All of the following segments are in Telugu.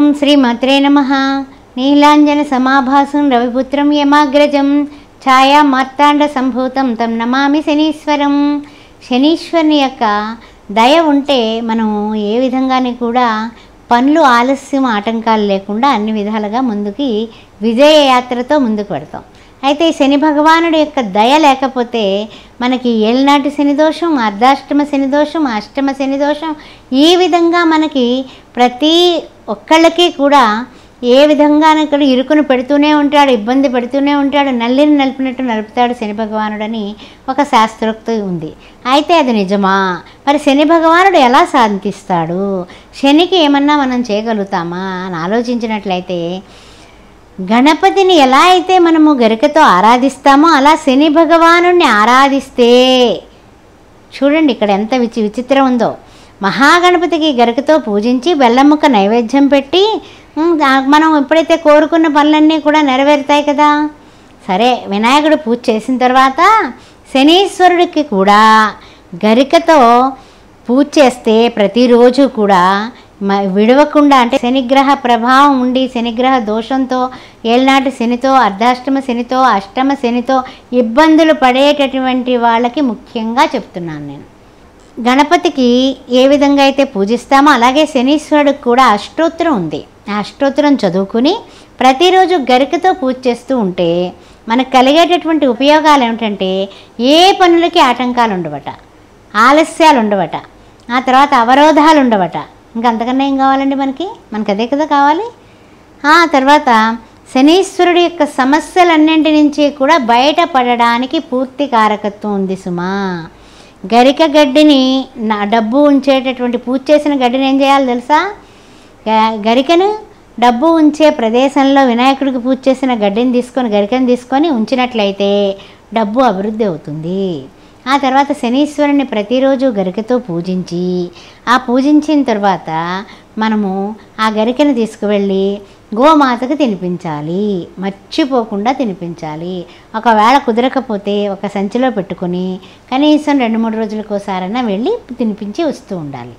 ఓం శ్రీమాత్రే నమ నీలాంజన సమాభాసం రవిపుత్రం యమాగ్రజం ఛాయా మార్తాండ సంభూతం తం నమామి శనీశ్వరం శనీశ్వరుని యొక్క దయ ఉంటే మనం ఏ విధంగానే కూడా పనులు ఆలస్యం ఆటంకాలు లేకుండా అన్ని విధాలుగా ముందుకి విజయ యాత్రతో ముందుకు పెడతాం అయితే ఈ శని భగవానుడి యొక్క దయ లేకపోతే మనకి ఏళ్ళనాటి శని దోషం అర్ధాష్టమ శని దోషం అష్టమ శని దోషం ఈ విధంగా మనకి ప్రతి ఒక్కళ్ళకి కూడా ఏ విధంగా కూడా ఇరుకును పెడుతూనే ఉంటాడు ఇబ్బంది పెడుతూనే ఉంటాడు నల్లిని నలిపినట్టు నలుపుతాడు శని భగవానుడని ఒక శాస్త్రోక్తి ఉంది అయితే అది నిజమా మరి శని భగవానుడు ఎలా శాంతిస్తాడు శనికి ఏమన్నా మనం చేయగలుగుతామా అని ఆలోచించినట్లయితే గణపతిని ఎలా అయితే మనము గరికతో ఆరాధిస్తామో అలా శని భగవాను ఆరాధిస్తే చూడండి ఇక్కడ ఎంత విచి విచిత్రం ఉందో మహాగణపతికి గరికతో పూజించి బెల్లం ముక్క నైవేద్యం పెట్టి ఉమ్, దా- మనం ఎప్పుడైతే కోరుకున్న పనులన్నీ కూడా నెరవేరుతాయి కదా సరే వినాయకుడు పూజ చేసిన తర్వాత శనీశ్వరుడికి కూడా గరికతో పూజ చేస్తే ప్రతిరోజు కూడా మ విడవకుండా అంటే శనిగ్రహ ప్రభావం ఉండి శనిగ్రహ దోషంతో ఏళ్ళనాటి శనితో అర్ధాష్టమ శనితో అష్టమ శనితో ఇబ్బందులు పడేటటువంటి వాళ్ళకి ముఖ్యంగా చెప్తున్నాను నేను గణపతికి ఏ విధంగా అయితే పూజిస్తామో అలాగే శనీశ్వరుడికి కూడా అష్టోత్తరం ఉంది ఆ అష్టోత్తరం చదువుకుని ప్రతిరోజు గరికతో పూజ చేస్తూ ఉంటే మనకు కలిగేటటువంటి ఉపయోగాలు ఏమిటంటే ఏ పనులకి ఆటంకాలు ఉండవట ఆలస్యాలు ఉండవట ఆ తర్వాత అవరోధాలు ఉండవట ఇంకా అంతకన్నా ఏం కావాలండి మనకి మనకి అదే కదా కావాలి ఆ తర్వాత శనీశ్వరుడి యొక్క సమస్యలన్నింటి నుంచి కూడా బయటపడడానికి పూర్తి కారకత్వం ఉంది సుమా గరిక గడ్డిని నా డబ్బు ఉంచేటటువంటి పూజ చేసిన గడ్డిని ఏం చేయాలి తెలుసా గ- గరికను డబ్బు ఉంచే ప్రదేశంలో వినాయకుడికి పూజ చేసిన గడ్డిని తీసుకొని గరికను తీసుకొని ఉంచినట్లయితే డబ్బు అభివృద్ధి అవుతుంది ఆ తర్వాత శనీశ్వరుని ప్రతిరోజు గరికతో పూజించి ఆ పూజించిన తర్వాత మనము ఆ గరికను తీసుకువెళ్ళి గోమాతకు తినిపించాలి మర్చిపోకుండా తినిపించాలి ఒకవేళ కుదరకపోతే ఒక సంచిలో పెట్టుకొని కనీసం రెండు మూడు రోజులకోసారైనా వెళ్ళి తినిపించి వస్తూ ఉండాలి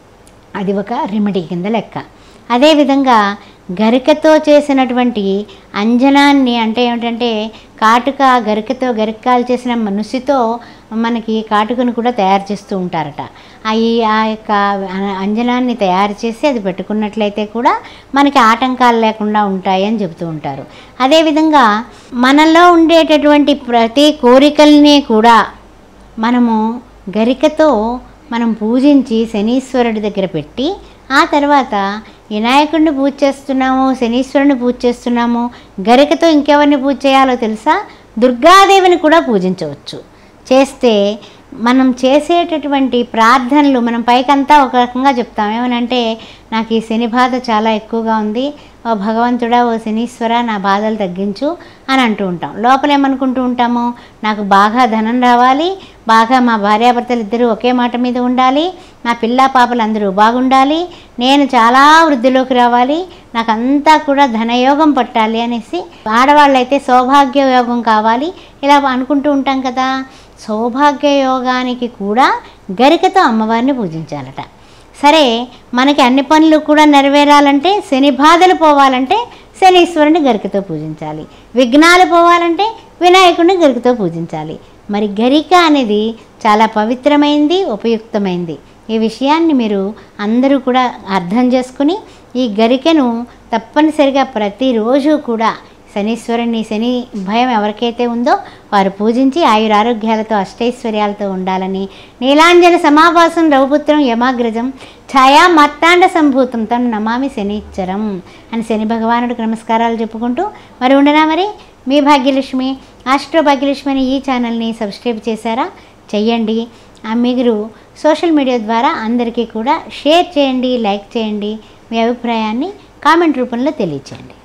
అది ఒక రెమెడీ కింద లెక్క అదేవిధంగా గరికతో చేసినటువంటి అంజనాన్ని అంటే ఏమిటంటే కాటుక గరికతో గరికాలు చేసిన మనుషితో మనకి కాటుకను కూడా తయారు చేస్తూ ఉంటారట ఆ ఈ ఆ యొక్క అంజనాన్ని తయారు చేసి అది పెట్టుకున్నట్లయితే కూడా మనకి ఆటంకాలు లేకుండా ఉంటాయి అని చెబుతూ ఉంటారు అదేవిధంగా మనలో ఉండేటటువంటి ప్రతి కోరికల్ని కూడా మనము గరికతో మనం పూజించి శనీశ్వరుడి దగ్గర పెట్టి ఆ తర్వాత వినాయకుడిని పూజ చేస్తున్నాము శనీశ్వరుని పూజ చేస్తున్నాము గరికతో ఇంకెవరిని పూజ చేయాలో తెలుసా దుర్గాదేవిని కూడా పూజించవచ్చు చేస్తే మనం చేసేటటువంటి ప్రార్థనలు మనం పైకంతా ఒక రకంగా చెప్తాం ఏమనంటే నాకు ఈ శని బాధ చాలా ఎక్కువగా ఉంది ఓ భగవంతుడా ఓ శనీశ్వర నా బాధలు తగ్గించు అని అంటూ ఉంటాం లోపల ఏమనుకుంటూ ఉంటాము నాకు బాగా ధనం రావాలి బాగా మా భార్యాభర్తలు ఇద్దరు ఒకే మాట మీద ఉండాలి నా పిల్ల పాపలు అందరూ బాగుండాలి నేను చాలా వృద్ధిలోకి రావాలి నాకు అంతా కూడా ధనయోగం పట్టాలి అనేసి ఆడవాళ్ళైతే సౌభాగ్య యోగం కావాలి ఇలా అనుకుంటూ ఉంటాం కదా సౌభాగ్య యోగానికి కూడా గరికతో అమ్మవారిని పూజించాలట సరే మనకి అన్ని పనులు కూడా నెరవేరాలంటే శని బాధలు పోవాలంటే శనీశ్వరుని గరికతో పూజించాలి విఘ్నాలు పోవాలంటే వినాయకుడిని గరికతో పూజించాలి మరి గరిక అనేది చాలా పవిత్రమైంది ఉపయుక్తమైంది ఈ విషయాన్ని మీరు అందరూ కూడా అర్థం చేసుకుని ఈ గరికెను తప్పనిసరిగా ప్రతిరోజు కూడా శనీశ్వరుని శని భయం ఎవరికైతే ఉందో వారు పూజించి ఆయురారోగ్యాలతో అష్టైశ్వర్యాలతో ఉండాలని నీలాంజన సమావాసం రఘుపుత్రం యమాగ్రజం ఛాయా మత్తాండ సంభూతం తం నమామి శనిచ్చరం అని శని భగవానుడికి నమస్కారాలు చెప్పుకుంటూ మరి ఉండనా మరి మీ భాగ్యలక్ష్మి ఆస్ట్రో భాగ్యలక్ష్మి అని ఈ ఛానల్ని సబ్స్క్రైబ్ చేశారా చెయ్యండి ఆ మీరు సోషల్ మీడియా ద్వారా అందరికీ కూడా షేర్ చేయండి లైక్ చేయండి మీ అభిప్రాయాన్ని కామెంట్ రూపంలో తెలియచేయండి